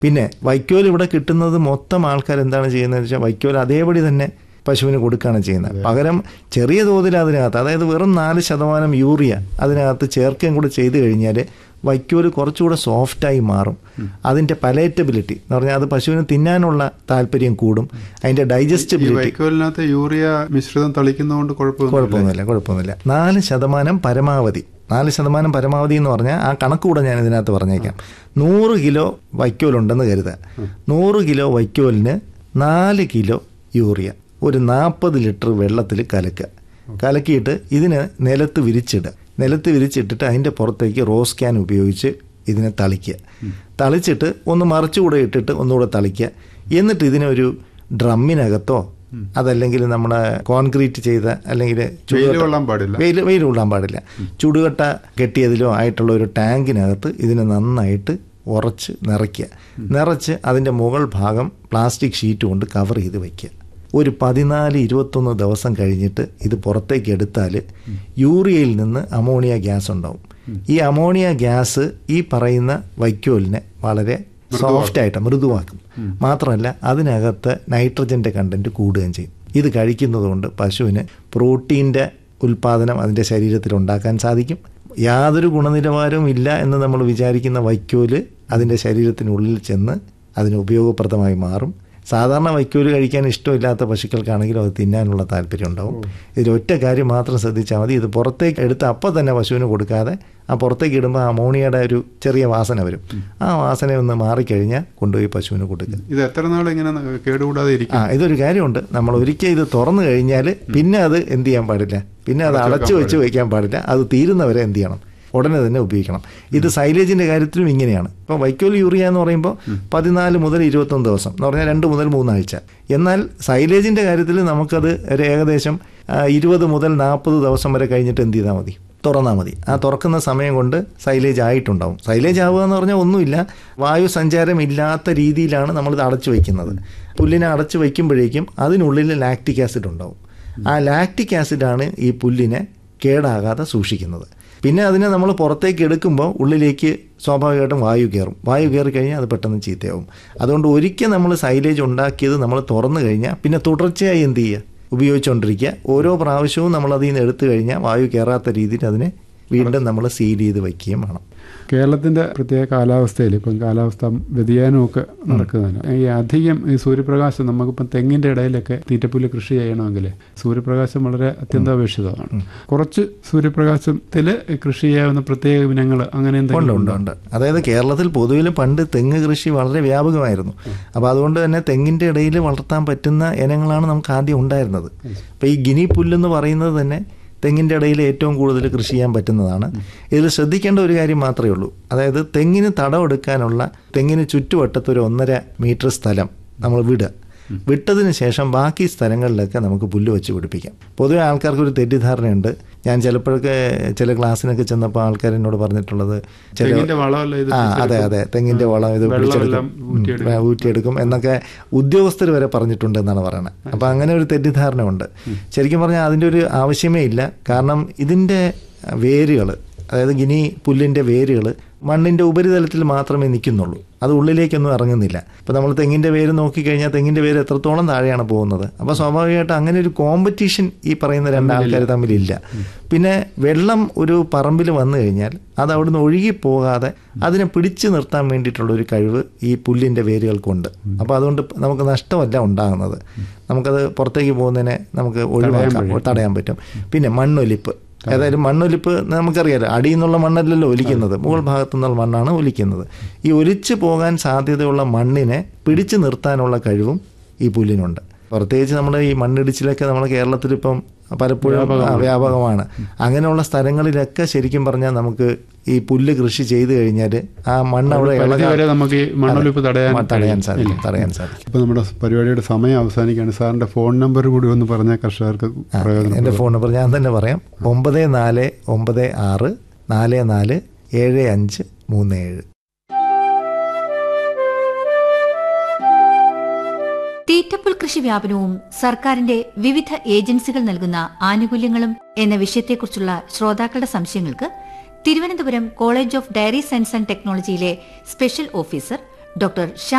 പിന്നെ വൈക്കോൽ ഇവിടെ കിട്ടുന്നത് മൊത്തം ആൾക്കാർ എന്താണ് ചെയ്യുന്നത് വെച്ചാൽ വൈക്കോൽ അതേപടി തന്നെ പശുവിന് കൊടുക്കുകയാണ് ചെയ്യുന്നത് പകരം ചെറിയ തോതിൽ അതിനകത്ത് അതായത് വെറും നാല് ശതമാനം യൂറിയ അതിനകത്ത് ചേർക്കുകയും കൂടെ ചെയ്തു കഴിഞ്ഞാൽ വൈക്കോൽ കുറച്ചുകൂടെ സോഫ്റ്റായി മാറും അതിൻ്റെ പലേറ്റബിലിറ്റി എന്ന് പറഞ്ഞാൽ അത് പശുവിന് തിന്നാനുള്ള താല്പര്യം കൂടും അതിൻ്റെ ഈ ഡൈജസ്റ്റബിലിറ്റി വൈക്കോലിനകത്ത് യൂറിയ മിശ്രിതം തളിക്കുന്നതുകൊണ്ട് കുഴപ്പമൊന്നും കുഴപ്പമൊന്നുമില്ല കുഴപ്പമൊന്നുമില്ല നാല് ശതമാനം പരമാവധി നാല് ശതമാനം പരമാവധി എന്ന് പറഞ്ഞാൽ ആ കണക്ക് കൂടെ ഞാൻ ഇതിനകത്ത് പറഞ്ഞേക്കാം നൂറ് കിലോ വൈക്കോലുണ്ടെന്ന് കരുതുക നൂറ് കിലോ വൈക്കോലിന് നാല് കിലോ യൂറിയ ഒരു നാൽപ്പത് ലിറ്റർ വെള്ളത്തിൽ കലക്കുക കലക്കിയിട്ട് ഇതിന് നിലത്ത് വിരിച്ചിടുക നിലത്ത് വിരിച്ചിട്ടിട്ട് അതിൻ്റെ പുറത്തേക്ക് റോസ് ക്യാൻ ഉപയോഗിച്ച് ഇതിനെ തളിക്കുക തളിച്ചിട്ട് ഒന്ന് മറിച്ചുകൂടെ ഇട്ടിട്ട് ഒന്നുകൂടെ തളിക്കുക എന്നിട്ട് ഇതിനെ ഒരു ഡ്രമ്മിനകത്തോ അതല്ലെങ്കിൽ നമ്മുടെ കോൺക്രീറ്റ് ചെയ്ത അല്ലെങ്കിൽ വെയിൽ കൊള്ളാൻ പാടില്ല വെയിൽ വെയിൽ കൊള്ളാൻ പാടില്ല ചുടുകട്ട കെട്ടിയതിലോ ആയിട്ടുള്ള ഒരു ടാങ്കിനകത്ത് ഇതിനെ നന്നായിട്ട് ഉറച്ച് നിറയ്ക്കുക നിറച്ച് അതിൻ്റെ മുകൾ ഭാഗം പ്ലാസ്റ്റിക് ഷീറ്റ് കൊണ്ട് കവർ ചെയ്ത് വയ്ക്കുക ഒരു പതിനാല് ഇരുപത്തൊന്ന് ദിവസം കഴിഞ്ഞിട്ട് ഇത് പുറത്തേക്ക് എടുത്താൽ യൂറിയയിൽ നിന്ന് അമോണിയ ഗ്യാസ് ഉണ്ടാവും ഈ അമോണിയ ഗ്യാസ് ഈ പറയുന്ന വൈക്കോലിനെ വളരെ സോഫ്റ്റ് ആയിട്ട് മൃദുവാക്കും മാത്രമല്ല അതിനകത്ത് നൈട്രജൻ്റെ കണ്ടന്റ് കൂടുകയും ചെയ്യും ഇത് കഴിക്കുന്നത് കൊണ്ട് പശുവിന് പ്രോട്ടീൻ്റെ ഉൽപ്പാദനം അതിൻ്റെ ശരീരത്തിൽ ഉണ്ടാക്കാൻ സാധിക്കും യാതൊരു ഗുണനിലവാരവും ഇല്ല എന്ന് നമ്മൾ വിചാരിക്കുന്ന വൈക്കോല് അതിൻ്റെ ശരീരത്തിനുള്ളിൽ ചെന്ന് അതിന് ഉപയോഗപ്രദമായി മാറും സാധാരണ വൈക്കോല് കഴിക്കാൻ ഇഷ്ടമില്ലാത്ത പശുക്കൾക്കാണെങ്കിലും അത് തിന്നാനുള്ള താല്പര്യം ഉണ്ടാവും ഇതിൽ ഒറ്റ കാര്യം മാത്രം ശ്രദ്ധിച്ചാൽ മതി ഇത് പുറത്തേക്ക് എടുത്ത് അപ്പം തന്നെ പശുവിന് കൊടുക്കാതെ ആ പുറത്തേക്ക് ഇടുമ്പോൾ അമോണിയയുടെ ഒരു ചെറിയ വാസന വരും ആ വാസന ഒന്ന് മാറിക്കഴിഞ്ഞാൽ കൊണ്ടുപോയി പശുവിന് കൊടുക്കുക ഇത് എത്ര നാൾ ഇങ്ങനെ കേടുകൂടാതെ ഇരിക്കും ആ ഇതൊരു കാര്യമുണ്ട് നമ്മൾ ഒരിക്കൽ ഇത് തുറന്നു കഴിഞ്ഞാൽ പിന്നെ അത് എന്ത് ചെയ്യാൻ പാടില്ല പിന്നെ അത് അടച്ചു വെച്ച് വയ്ക്കാൻ പാടില്ല അത് തീരുന്നവരെ എന്ത് ചെയ്യണം ഉടനെ തന്നെ ഉപയോഗിക്കണം ഇത് സൈലേജിന്റെ കാര്യത്തിലും ഇങ്ങനെയാണ് ഇപ്പോൾ വൈക്കോൽ യൂറിയ എന്ന് പറയുമ്പോൾ പതിനാല് മുതൽ ഇരുപത്തൊന്ന് ദിവസം എന്ന് പറഞ്ഞാൽ രണ്ട് മുതൽ മൂന്നാഴ്ച എന്നാൽ സൈലേജിന്റെ കാര്യത്തിൽ നമുക്കത് ഒരു ഏകദേശം ആ, ഇരുപത് മുതൽ നാൽപ്പത് ദിവസം വരെ കഴിഞ്ഞിട്ട് എന്ത് ചെയ്താൽ മതി തുറന്നാൽ മതി ആ തുറക്കുന്ന സമയം കൊണ്ട് സൈലേജ് ആയിട്ടുണ്ടാവും സൈലേജ് ആവുക എന്ന് പറഞ്ഞാൽ ഒന്നുമില്ല വായു സഞ്ചാരം ഇല്ലാത്ത രീതിയിലാണ് നമ്മളിത് അടച്ചു വയ്ക്കുന്നത് പുല്ലിനെ അടച്ചു വയ്ക്കുമ്പോഴേക്കും അതിനുള്ളിൽ ലാക്റ്റിക് ആസിഡ് ഉണ്ടാവും ആ ലാക്റ്റിക് ആസിഡാണ് ഈ പുല്ലിനെ കേടാകാതെ സൂക്ഷിക്കുന്നത് പിന്നെ അതിനെ നമ്മൾ പുറത്തേക്ക് എടുക്കുമ്പോൾ ഉള്ളിലേക്ക് സ്വാഭാവികമായിട്ടും വായു കയറും വായു കയറി കഴിഞ്ഞാൽ അത് പെട്ടെന്ന് ചീത്തയാവും അതുകൊണ്ട് ഒരിക്കൽ നമ്മൾ സൈലേജ് ഉണ്ടാക്കിയത് നമ്മൾ തുറന്നു കഴിഞ്ഞാൽ പിന്നെ തുടർച്ചയായി എന്ത് ചെയ്യുക ഉപയോഗിച്ചുകൊണ്ടിരിക്കുക ഓരോ പ്രാവശ്യവും നമ്മൾ അതിൽ നിന്ന് എടുത്തു കഴിഞ്ഞാൽ വായു കയറാത്ത രീതിയിൽ അതിനെ വീണ്ടും നമ്മൾ സീൽ ചെയ്ത് വയ്ക്കുകയും വേണം കേരളത്തിന്റെ പ്രത്യേക കാലാവസ്ഥയിൽ ഇപ്പം കാലാവസ്ഥ വ്യതിയാനമൊക്കെ നടക്കുന്നതാണ് ഈ അധികം ഈ സൂര്യപ്രകാശം നമുക്കിപ്പം തെങ്ങിന്റെ ഇടയിലൊക്കെ തീറ്റപ്പുല്ല് കൃഷി ചെയ്യണമെങ്കിൽ സൂര്യപ്രകാശം വളരെ അത്യന്താപേക്ഷിതമാണ് കുറച്ച് സൂര്യപ്രകാശത്തിൽ കൃഷി ചെയ്യാവുന്ന പ്രത്യേക ഇനങ്ങൾ അങ്ങനെ ഉണ്ട് എന്തെങ്കിലും ഉണ്ട് ഉണ്ട് അതായത് കേരളത്തിൽ പൊതുവിൽ പണ്ട് തെങ്ങ് കൃഷി വളരെ വ്യാപകമായിരുന്നു അപ്പോൾ അതുകൊണ്ട് തന്നെ തെങ്ങിൻ്റെ ഇടയിൽ വളർത്താൻ പറ്റുന്ന ഇനങ്ങളാണ് നമുക്ക് ആദ്യം ഉണ്ടായിരുന്നത് അപ്പോൾ ഈ ഗിനി പുല്ലെന്ന് പറയുന്നത് തന്നെ തെങ്ങിൻ്റെ ഇടയിൽ ഏറ്റവും കൂടുതൽ കൃഷി ചെയ്യാൻ പറ്റുന്നതാണ് ഇതിൽ ശ്രദ്ധിക്കേണ്ട ഒരു കാര്യം മാത്രമേ ഉള്ളൂ അതായത് തെങ്ങിന് തടമെടുക്കാനുള്ള തെങ്ങിന് ചുറ്റുവട്ടത്ത് ഒരു ഒന്നര മീറ്റർ സ്ഥലം നമ്മൾ വിടുക വിട്ടതിന് ശേഷം ബാക്കി സ്ഥലങ്ങളിലൊക്കെ നമുക്ക് പുല്ല് വെച്ച് പിടിപ്പിക്കാം പൊതുവെ ആൾക്കാർക്ക് ഒരു തെറ്റിദ്ധാരണയുണ്ട് ഞാൻ ചിലപ്പോഴൊക്കെ ചില ക്ലാസ്സിനൊക്കെ ചെന്നപ്പോൾ ആൾക്കാർ എന്നോട് പറഞ്ഞിട്ടുള്ളത് ചില തെങ്ങിന്റെ വളമല്ല ഇത് ആ അതെ അതെ തെങ്ങിന്റെ വളം ഇത് വെള്ളമെല്ലാം പിടിച്ചെടുക്കും ഉം, ഊറ്റിയെടുക്കും എന്നൊക്കെ ഉദ്യോഗസ്ഥർ വരെ പറഞ്ഞിട്ടുണ്ട് എന്നാണ് പറയുന്നത് അപ്പൊ അങ്ങനെ ഒരു തെറ്റിദ്ധാരണ ഉണ്ട് ശരിക്കും പറഞ്ഞാൽ അതിന്റെ ഒരു ആവശ്യമേ ഇല്ല കാരണം ഇതിന്റെ വേരുകൾ അതായത് ഗിനി പുല്ലിന്റെ വേരുകൾ മണ്ണിന്റെ ഉപരിതലത്തിൽ മാത്രമേ നിൽക്കുന്നുള്ളൂ അത് ഉള്ളിലേക്കൊന്നും ഇറങ്ങുന്നില്ല ഇപ്പം നമ്മൾ തെങ്ങിന്റെ വേര് നോക്കിക്കഴിഞ്ഞാൽ തെങ്ങിന്റെ വേര് എത്രത്തോളം താഴെയാണ് പോകുന്നത് അപ്പോൾ സ്വാഭാവികമായിട്ട് അങ്ങനെ ഒരു കോമ്പറ്റീഷൻ ഈ പറയുന്ന രണ്ട് ആൾക്കാർ തമ്മിലില്ല പിന്നെ വെള്ളം ഒരു പറമ്പിൽ വന്നു കഴിഞ്ഞാൽ അത് അവിടുന്ന് ഒഴുകി പോകാതെ അതിനെ പിടിച്ചു നിർത്താൻ വേണ്ടിയിട്ടുള്ള ഒരു കഴിവ് ഈ പുല്ലിന്റെ വേരുകൾക്കുണ്ട് അപ്പോൾ അതുകൊണ്ട് നമുക്ക് നഷ്ടമല്ല ഉണ്ടാകുന്നത് നമുക്കത് പുറത്തേക്ക് പോകുന്നതിനെ നമുക്ക് ഒഴിവാക്കാം തടയാൻ പറ്റും പിന്നെ മണ്ണൊലിപ്പ് ഏതായാലും മണ്ണൊലിപ്പ് നമുക്കറിയാലോ അടിയിൽ നിന്നുള്ള മണ്ണല്ലല്ലോ ഒലിക്കുന്നത് മുകൾ ഭാഗത്തു നിന്നുള്ള മണ്ണാണ് ഒലിക്കുന്നത് ഈ ഒലിച്ചു പോകാൻ സാധ്യതയുള്ള മണ്ണിനെ പിടിച്ചു നിർത്താനുള്ള കഴിവും ഈ പുല്ലിനുണ്ട് പ്രത്യേകിച്ച് നമ്മുടെ ഈ മണ്ണിടിച്ചിലൊക്കെ നമ്മുടെ കേരളത്തിൽ ഇപ്പം പലപ്പോഴും ആ, വ്യാപകമാണ് അങ്ങനെയുള്ള സ്ഥലങ്ങളിലൊക്കെ ശരിക്കും പറഞ്ഞാൽ നമുക്ക് ഈ പുല്ല് കൃഷി ചെയ്തു കഴിഞ്ഞാൽ ആ മണ്ണ് അവിടെ പരിധി ഇളകാൻ വരെ നമുക്ക് ഈ മണ്ണൊലിപ്പ് തടയാൻ തടയാൻ സാധിക്കും തടയാൻ സാധിക്കും ഇപ്പൊ നമ്മുടെ പരിപാടിയുടെ സമയം അവസാനിക്കുകയാണ് സാറിന്റെ ഫോൺ നമ്പർ കൂടി ഒന്ന് പറഞ്ഞാൽ കർഷകർക്ക് പ്രയോജനം എൻ്റെ ഫോൺ നമ്പർ ഞാൻ തന്നെ പറയാം ഒമ്പത് നാല് ഒമ്പത് ആറ് നാല് നാല് ഏഴ് അഞ്ച് മൂന്ന് ഏഴ് തീറ്റപ്പുൽ കൃഷി വ്യാപനവും സർക്കാരിന്റെ വിവിധ ഏജൻസികൾ നൽകുന്ന ആനുകൂല്യങ്ങളും എന്ന വിഷയത്തെക്കുറിച്ചുള്ള ശ്രോതാക്കളുടെ സംശയങ്ങൾക്ക് Thiruvananthapuram college of dairy science and ടെക്നോളജിയിലെ സ്പെഷ്യൽ ഓഫീസർ ഡോക്ടർ